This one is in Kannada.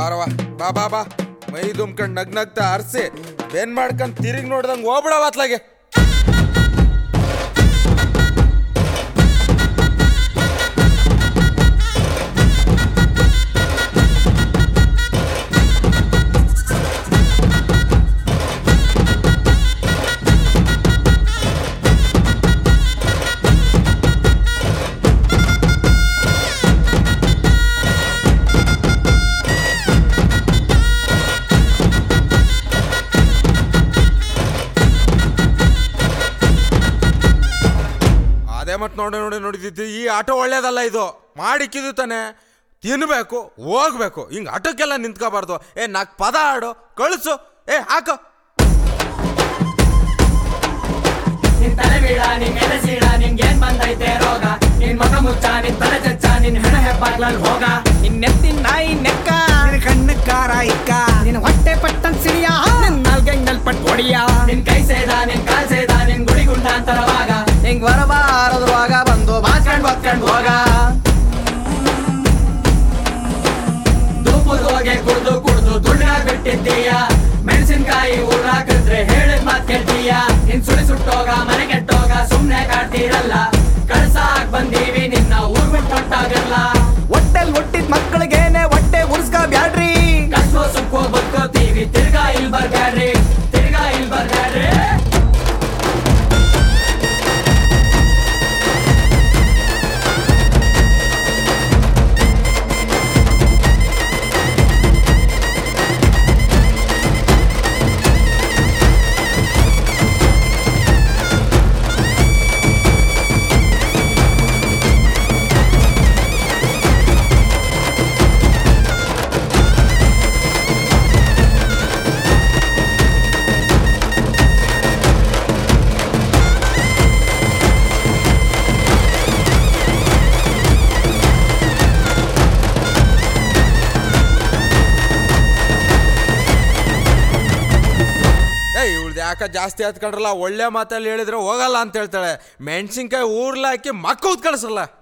ಬಾರವ ಬಾ ಬಾ ಬಾ ಮೈ ದುಮ್ಕಂಡ್ ನಗ್ ನಗ್ತಾ ಅರ್ಸಿ ಬೆನ್ ಮಾಡ್ಕೊಂಡ್ ತಿರುಗಿ ನೋಡ್ದಂಗ್ ಹೋಗ್ಬಿಡವ ಅತ್ಲಾಗೆ ಅದೇ ಮತ್ ನೋಡಿ ನೋಡಿ ನೋಡಿದ್ದು ಈ ಆಟೋ ಒಳ್ಳೇದಲ್ಲ ಇದು ಮಾಡಿಕ್ಕಿದ್ದು ತಾನೆ ತಿನ್ಬೇಕು ಹೋಗ್ಬೇಕು ಹಿಂಗ್ ಆಟೋಕ್ಕೆಲ್ಲ ನಿಂತ್ಕೋಬಾರ್ದು ಏ ನಾಕ್ ಪದ ಆಡು ಕಳಿಸು ಏ ಹಾಕು ನಿನ್ ತಲೆ ಬೀಳ ನಿನ್ ಎದೆ ಸೀಳ ನಿನ್ಗೇನ್ ಬಂದೈತೆ ರೋಗ ನಿನ್ ಮಗ ಮುಚ್ಚ ನಿನ್ ತಲೆ ಚಚ್ಚ ನಿನ್ ಹೆಣ ಹೆಬ್ಬಾಗ್ಲಲ್ಲಿ ಹೋಗ ನಿನ್ ನೆತ್ತಿನ ನಾಯಿ ನೆಕ್ಕ ನಿನ್ ಕಣ್ಣು ಕಾರ ಇಕ್ಕ ನಿನ್ ಹೊಟ್ಟೆ ಪಟ್ಟನ್ ಸಿಡಿಯ ನಿನ್ ನಾಲ್ಗೆ ನೆಲ್ಪಟ್ ಹೊಡಿಯ ನಿನ್ ಕೈ ಸೇದ ನಿನ್ ಕಾಲ್ ಸೇದ ನಿನ್ ಗುಡಿ ಗುಂಡಾಂತರವಾಗ ಹಿಂಗ್ ಬರಬಾರದ್ರುವಾಗ ಬಂದು ಬಾಚ್ಕೊಂಡ್ ಬತ್ಕೊಂಡ್ ಹೋಗ ಧೂಪದ ಹೋಗೆ ಕುಡ್ದು ಕುಡ್ದು ದುಡ್ಡಾಗ್ ಬಿಟ್ಟಿದ್ದೀಯ ಮೆಣಸಿನ್ಕಾಯಿ ಊರ್ ಹಾಕಿದ್ರೆ ಹೇಳಿದ್ ಮಾತ್ ಕೇಳ್ತೀಯ ನಿನ್ ಸುಳಿ ಸುಟ್ಟೋಗ ಮನೆ ಕೆಟ್ಟೋಗ ಸುಮ್ನೆ ಕಾಡ್ತೀರಲ್ಲ ಕಳ್ಸಾಕ್ ಬಂದೀವಿ ನಿನ್ನ ಊರ್ ಬಿಟ್ಟು ಹೊಟ್ಟಾಗಲ್ಲ ಹೊಟ್ಟೆಲ್ ಹುಟ್ಟಿದ್ ಮಕ್ಕಳಿಗೇನೆ ಹೊಟ್ಟೆ ಉರ್ಸ್ಕ ಬ್ಯಾಡ್ರಿ ಕಷ್ಟೋ ಸುಖೋ ಬದುಕೋತೀವಿ ತಿರ್ಗಾ ಇಲ್ ಬರ್ಬ್ಯಾಡ್ರಿ ತಿರ್ಗಾ ಇಲ್ ಬರ್ಬ್ಯಾಡ್ರಿ ಏ ಇವಳ್ದು ಯಾಕ ಜಾಸ್ತಿ ಹತ್ಕೊಂಡ್ರಲ್ಲ ಒಳ್ಳೆ ಮಾತಲ್ಲಿ ಹೇಳಿದ್ರೆ ಹೋಗಲ್ಲ ಅಂತ ಹೇಳ್ತಾಳೆ ಮೆಣಸಿನ್ಕಾಯಿ ಊರ್ಲಾಕಿ ಮಕ್ಕ ಕಳಿಸಲ್ಲ